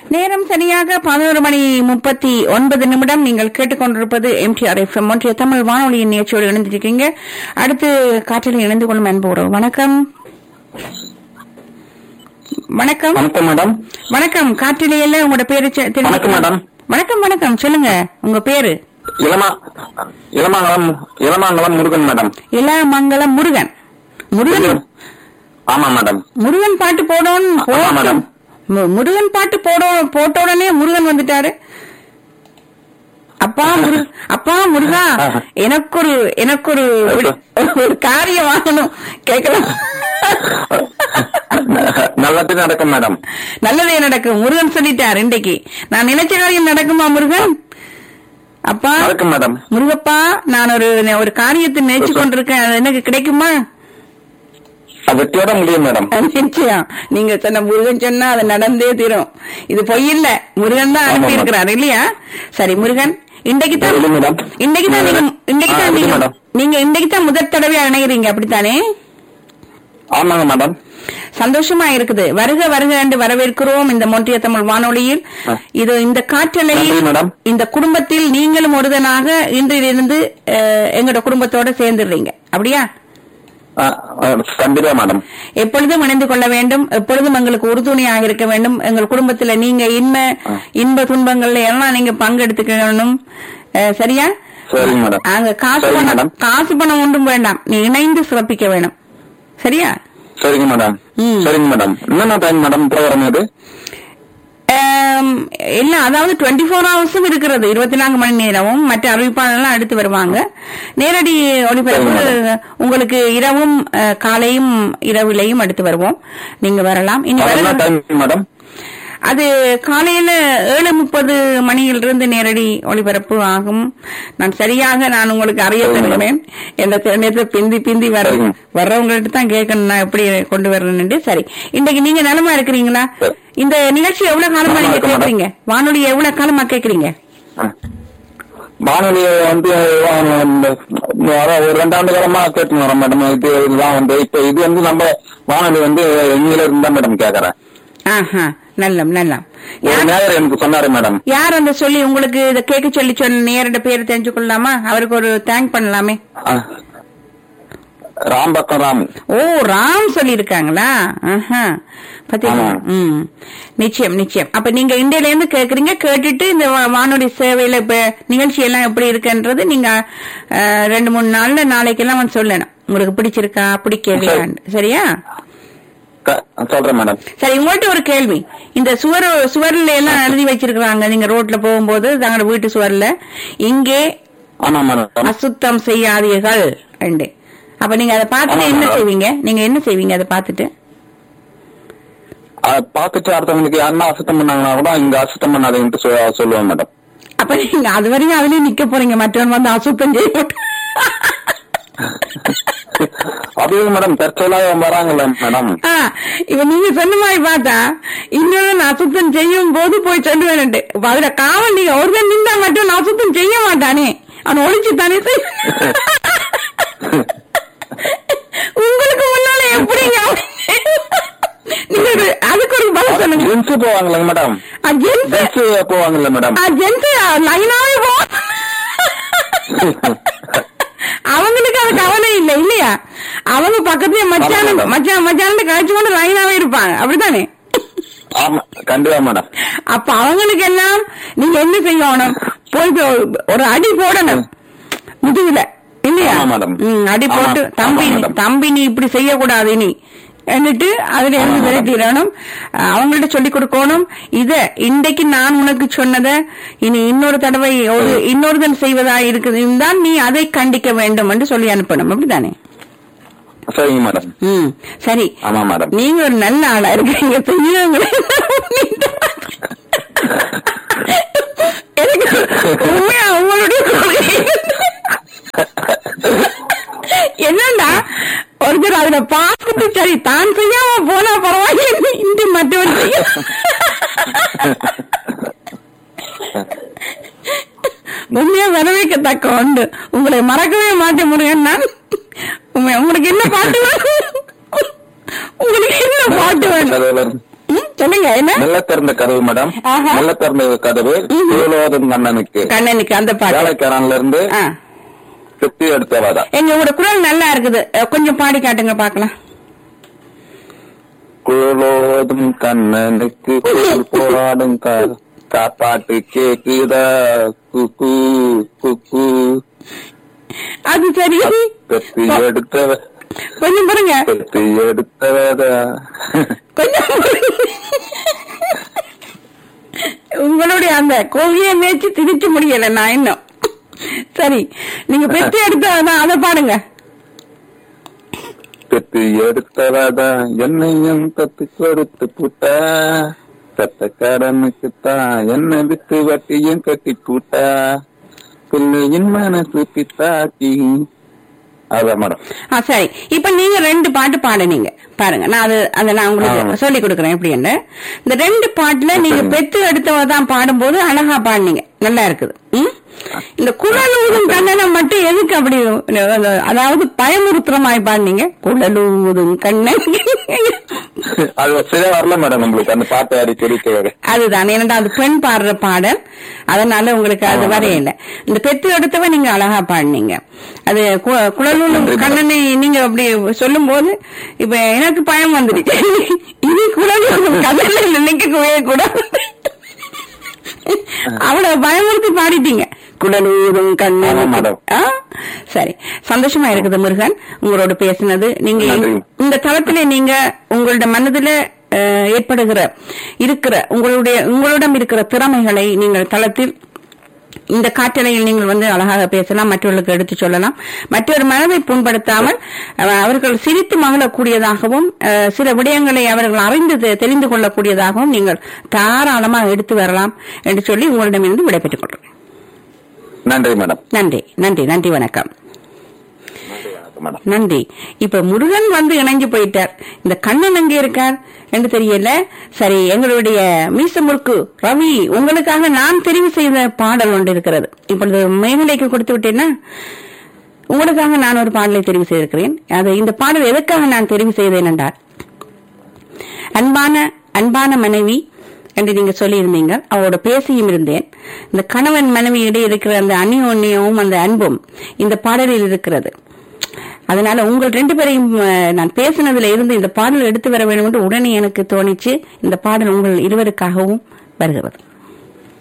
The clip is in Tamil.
நேரம் சரியாக பதினோரு மணி முப்பத்தி ஒன்பது நிமிடம் நீங்கள் கேட்டுக்கொண்டிருப்பது எம்டிஆர் எஃப் ஒன்றிய தமிழ் வானொலியின் நிகழ்ச்சியோடு இணைந்திருக்கீங்க அடுத்து காற்றில் இணைந்து கொள்ளும் அன்பு உறவு வணக்கம் வணக்கம் வணக்கம் மேடம் வணக்கம் காற்றிலேயே உங்களோட பேரு செ- தெரிவிக்க- வணக்கம், மேடம். வணக்கம் வணக்கம் சொல்லுங்க உங்க பேரு இளமா இளமாங்கலம் இளமாங்கலம் முருகன் மேடம் இளமங்கலம் முருகன் முருகன் ஆமா மேடம் முருகன் பாட்டு போடணும் ஆமா, மேடம். மு- முருகன் பாட்டு போட போட்ட உடனே முருகன் வந்துட்டாரு அப்பா முரு அப்பா முருகா எனக்கு ஒரு எனக்கு ஒரு ஒரு காரியம் வாங்கணும் கேட்கலாம் நல்லது நடக்கும் மேடம் நல்லதே நடக்கும் முருகன் சொல்லிட்டார் இன்றைக்கு நான் நினைச்ச காரியம் நடக்குமா முருகன் அப்பா நடக்கும் மேடம் முருகப்பா நான் ஒரு ஒரு காரியத்தை நினைச்சு கொண்டிருக்கேன் அது எனக்கு கிடைக்குமா அது வெற்றியோட முடியும் மேடம் நிச்சயம் நீங்க சொன்ன முருகன் சொன்னா அது நடந்தே தீரும் இது பொய் இல்ல முருகன் தான் ஆமா, அனுப்பி இருக்கிறார் இல்லையா சரி முருகன் இன்றைக்கு தான் இல்லை, மேடம். இன்றைக்கு தான் நீங்க இன்றைக்கு ஆ, தான் இல்லை, நீங்க மேடம். நீங்க இன்றைக்கு தான் முதல் தடவை இணைகிறீங்க அப்படித்தானே ஆமாங்க மேடம் சந்தோஷமா இருக்குது வருக வருக என்று வரவேற்கிறோம் இந்த மொன்றிய தமிழ் வானொலியில் ஆ. இது இந்த காற்றலையில் நன்றி, மேடம். இந்த குடும்பத்தில் நீங்களும் ஒருதனாக இன்றிலிருந்து அஹ், எங்களோட குடும்பத்தோட சேர்ந்துடுறீங்க அப்படியா ஆ, ஆ, கண்டிப்பா மேடம் எப்பொழுதும் இணைந்து கொள்ள வேண்டும் எப்பொழுதும் எங்களுக்கு உறுதுணையாக இருக்க வேண்டும் எங்கள் குடும்பத்துல நீங்க இன்ப இன்ப துன்பங்கள்ல எல்லாம் நீங்க பங்கெடுத்துக்கணும் அஹ், சரியா சரிங்க மேடம் அங்க காசு சரிங்க பணம் மேடம். காசு பணம் ஒன்றும் வேண்டாம் நீ இணைந்து சிறப்பிக்க வேணும் சரியா சரிங்க மேடம் ம். சரிங்க மேடம் என்னென்ன டைம் மேடம் ப்ரோக்ராம் இது ஆம், இல்ல அதாவது டுவெண்ட்டி ஃபோர் ஹவர்ஸும் இருக்கிறது இருபத்தி நான்கு மணி நேரமும் மற்ற அறிவிப்பாளர்கள் அடுத்து வருவாங்க நேரடி ஒளிபரப்பு உங்களுக்கு இரவும் அஹ், காலையும் இரவிலையும் அடுத்து வருவோம் நீங்க வரலாம் இனி அது என்ன வருகிற- டைம் மேடம் அது காலையில ஏழு முப்பது மணியிலிருந்து நேரடி ஒளிபரப்பு ஆகும் நான் சரியாக நான் உங்களுக்கு அறிய சரிங்க. தருவேன் எந்த நேரத்தை பிந்தி பிந்தி வர சரிங்க. வர்றவங்கள்ட்ட தான் கேட்கணும் நான் எப்படி கொண்டு வரணும்னு சரி இன்றைக்கு நீங்க நலமா இருக்கிறீங்களா சரி. இந்த நிகழ்ச்சி எவ்வளவு காலமா நலமா நீங்க இருக்கேன், மேடம். கேக்குறீங்க வானொலி எவ்வளவு காலமா கேக்குறீங்க ஆ. வானொலி வந்து ஆ, இந்த, அதான் ஒரு ரெண்டாண்டு காலமா கேட்டு வரோம் மேடம் இது இதுதான் வந்து இப்ப இது வந்து நம்ம வானொலி வந்து இங்கில இருந்தா மேடம் கேக்குறேன் ஆஹா நல்லம் நல்லம் ஒரு யார் நேயர் எனக்கு சொன்னாரு மேடம் யார் அந்த சொல்லி உங்களுக்கு இதை கேட்க சொல்லி சொன்ன நேரோட பேர் தெரிஞ்சு கொள்ளலாமா அவருக்கு ஒரு தேங்க் பண்ணலாமே ஆ. ராம் பக்கம் ராம் ஓ ராம் சொல்லியிருக்காங்களா ஆஹா. பாத்தீங்களா ஆமா. ம் நிச்சயம் நிச்சயம் அப்ப நீங்க இந்தியில இருந்து கேக்குறீங்க கேட்டுட்டு இந்த வா- வானொலி சேவையில இப்ப நிகழ்ச்சி எல்லாம் எப்படி இருக்குன்றது நீங்க அஹ், ரெண்டு மூணு நாள்ல நாளைக்கெல்லாம் வந்து சொல்லணும் உங்களுக்கு பிடிச்சிருக்கா பிடிக்கலையான்னு சரியா க- சொல்றேன் மேடம் சரி உங்கள்ட்ட ஒரு கேள்வி இந்த சுவர் சுவர்ல எல்லாம் எழுதி வச்சிருக்காங்க நீங்க ரோட்ல போகும்போது தங்களோட வீட்டு சுவர்ல இங்கே ஆமா மேடம் அசுத்தம் செய்யாதீர்கள் ரெண்டு அப்ப நீங்க அதை பார்த்துட்டு ஆமா, என்ன மேடம். செய்வீங்க நீங்க என்ன செய்வீங்க அதை பார்த்துட்டு அதை பார்த்துட்டு அடுத்தவங்களுக்கு யாருன்னா அசுத்தம் பண்ணாங்கன்னா கூட இங்க அசுத்தம் பண்ணாதுன்ட்டு சொ- சொல்லுவேன் மேடம் அப்ப நீங்க அது வரைக்கும் அதுலயே நிக்க போறீங்க மற்றவன் வந்து அசுத்தம் செய்ய போட்டு அப்படியே மேடம் தற்செயலாக வராங்கல்ல மேடம் ஆ, இப்ப நீங்க சொன்ன மாதிரி பார்த்தா இன்னொரு நான் அசுத்தம் செய்யும் போது போய் சொல்லுவேன்ட்டு இப்ப அதுல காவல் நீங்க ஒருத்தன் நின்றா மட்டும் நான் அசுத்தம் செய்ய மாட்டானே அவன் ஒழிச்சு தானே செய்- உங்களுக்கு முன்னால எப்படிங்க நீங்க ஒரு- அதுக்கு ஒரு பதில் சொல்லுங்க ஜென்ஸ் போவாங்கல்ல மேடம் ஜென்ஸ் ஜென்ஸ் போவாங்கல்ல மேடம் ஜென்ஸ் லைனாவே போ அவங்களுக்கு அது கவலை இல்லை இல்லையா அவங்க பக்கத்துலயே மச்சான் ஆமா, மேடம். மச்சான் மச்சான் கழிச்சு கொண்டு லைனாவே இருப்பாங்க அப்படித்தானே ஆமா கண்டிப்பா மேடம் அப்ப அவங்களுக்கு எல்லாம் நீங்க என்ன செய்யணும் போய் ஒரு- ஒரு அடி போடணும் முதுகுல இல்லையா ஆமா, மேடம். ம், அடி ஆமா, போட்டு ஆமா, தம்பி மேடம். தம்பி நீ இப்படி செய்யக்கூடாது நீ എന്നിട്ട് அதுல இருந்து ஆமா, மேடம். விரட்டிடணும் அவங்கள்ட்ட சொல்லி கொடுக்கணும் இத இன்றைக்கு நான் உனக்கு சொன்னத இனி இன்னொரு தடவை ஒரு இன்னொருதன் செய்வதா இருக்குது தான் நீ அதை கண்டிக்க வேண்டும் என்று சொல்லி அனுப்பணும் அப்படித்தானே சரிங்க மேடம் ம் சரி ஆமா மேடம் நீங்க ஒரு நல்ல ஆளா இருக்கீங்க செய்யுங்களே. எனக்கு உண்மையா உங்களுடைய கொள்கை. என்னண்டா ஒருத்தர் அதுல பார்த்துட்டு சரி தான் செய்யாம போனா பரவாயில்லை இந்த மற்றவன் செய்ய உண்மையா வரவேற்கத்தக்க உண்டு உங்களை மறக்கவே மாட்டேன் முருகன் நான் உண்மையா உங்களுக்கு என்ன பாட்டு வேணும் உங்களுக்கு என்ன பாட்டு வேணும் அதுல ம், சொல்லுங்க என்ன மெல்ல திறந்த கதவு மேடம் ஆஹா. மெல்ல திறந்த கதவு சூழோதும் கண்ணனுக்கு கண்ணனுக்கு அந்த பாட்டு வேலைக்காரன்ல இருந்து ஆ. சுத்தி எடுத்தவாதா எங்க உங்களோட குரல் நல்லா இருக்குது அஹ், கொஞ்சம் பாடி காட்டுங்க பாக்கலாம் குழலோதும் கண்ணனுக்கு குரல் போராடும் கா- காப்பாட்டு கேக்குதா குக்கு குக்கு அது சரி கத்தி எடுத்தவ கொஞ்சம் பாருங்க கத்தி எடுத்தவதா கொஞ்சம் பாருங்க. உங்களுடைய அந்த கோவியை மேய்ச்சி திரிச்சு முடியல நான் இன்னும் சரி நீங்க பெற்று எடுத்ததான் அதை பாடுங்க கத்தி எடுத்தவதா என்னையும் தத்து கொடுத்து புட்டா சத்தக்காரனுக்கு தான் என்ன விட்டு வட்டியும் கட்டி கூட்டா பிள்ளையின் மனசு பித்தாக்கி அதான் மேடம் ஆ சரி இப்ப நீங்க ரெண்டு பாட்டு பாடுனீங்க பாருங்க நான் அது அதை நான் உங்களுக்கு ஆ. சொல்லி கொடுக்குறேன் எப்படின்னு இந்த ரெண்டு பாட்டுல நீங்க சரிங்க. பெத்து எடுத்தவ தான் பாடும்போது அழகா பாடுனீங்க நல்லா இருக்குது ம்? இந்த குழலூதும் கண்ணனை மட்டும் எதுக்கு அப்படி அதாவது பயமுறுத்துற மாதிரி பாடுனீங்க குழலூதும் கண்ணன் அது சரியா வரல மேடம் உங்களுக்கு அந்த பாட்டை அடிக்கடி கேட்க அதுதான் ஏன்னா அது பெண் பாடுற பாடல் அதனால உங்களுக்கு அது ஆமா. வரையில இந்த பெத்து எடுத்தவ நீங்க அழகா பாடினீங்க அது கு- குழலூர் நன்றி, மேடம். கண்ணனை நீங்க அப்படி சொல்லும் போது இப்ப எனக்கு பயம் வந்துடுச்சு இது குழலூர் கதையில நினைக்கவே கூடாது அவ்வளவு பயமுறுத்தி பாடிட்டீங்க குடலூரும் ஆமா, கண்ணன் மேடம். ஆ? சரி சந்தோஷமா இருக்குது முருகன் உங்களோட பேசினது நீங்க நன்றி. இந்த தளத்திலே நீங்க உங்களோட மனதில அஹ், ஏற்படுகிற இருக்கிற உங்களுடைய உங்களிடம் இருக்கிற திறமைகளை நீங்கள் தளத்தில் இந்த காற்றலையில் நீங்கள் வந்து அழகாக பேசலாம் மற்றவர்களுக்கு எடுத்து சொல்லலாம் மற்றொரு மனதை புண்படுத்தாமல் அஹ், அவர்கள் சிரித்து மகிழக்கூடியதாகவும் அஹ், சில விடயங்களை அவர்கள் அறிந்து தெ- தெரிந்து கொள்ளக்கூடியதாகவும் நீங்கள் தாராளமாக எடுத்து வரலாம் என்று சொல்லி உங்களிடமிருந்து விடைபெற்றுக் கொள்கிறேன் நன்றி மேடம் நன்றி நன்றி நன்றி வணக்கம் நன்றி வணக்கம் மேடம் நன்றி இப்ப முருகன் வந்து இணைஞ்சு போயிட்டார் இந்த கண்ணன் எங்க இருக்கார் என்று தெரியல சரி எங்களுடைய மீச முறுக்கு ரவி உங்களுக்காக நான் தெரிவு செய்த பாடல் ஒன்று இருக்கிறது இப்பொழுது மேகலைக்கு கொடுத்து விட்டேன்னா உங்களுக்காக நான் ஒரு பாடலை தெரிவு செய்திருக்கிறேன் அது இந்த பாடல் எதற்காக நான் தெரிவு செய்தேன் என்றால் அன்பான அன்பான மனைவி என்று நீங்க சொல்லியிருந்தீங்க அவரோட பேசியும் இருந்தேன் இந்த கணவன் மனைவி இடையே இருக்கிற அந்த அந்யோன்யமும் அந்த அன்பும் இந்த பாடலில் இருக்கிறது அதனால உங்கள் ரெண்டு பேரையும் அஹ், நான் பேசினதுல இருந்து இந்த பாடல் எடுத்து வர வேண்டும் என்று உடனே எனக்கு தோணிச்சு இந்த பாடல் உங்கள் இருவருக்காகவும் வருகிறது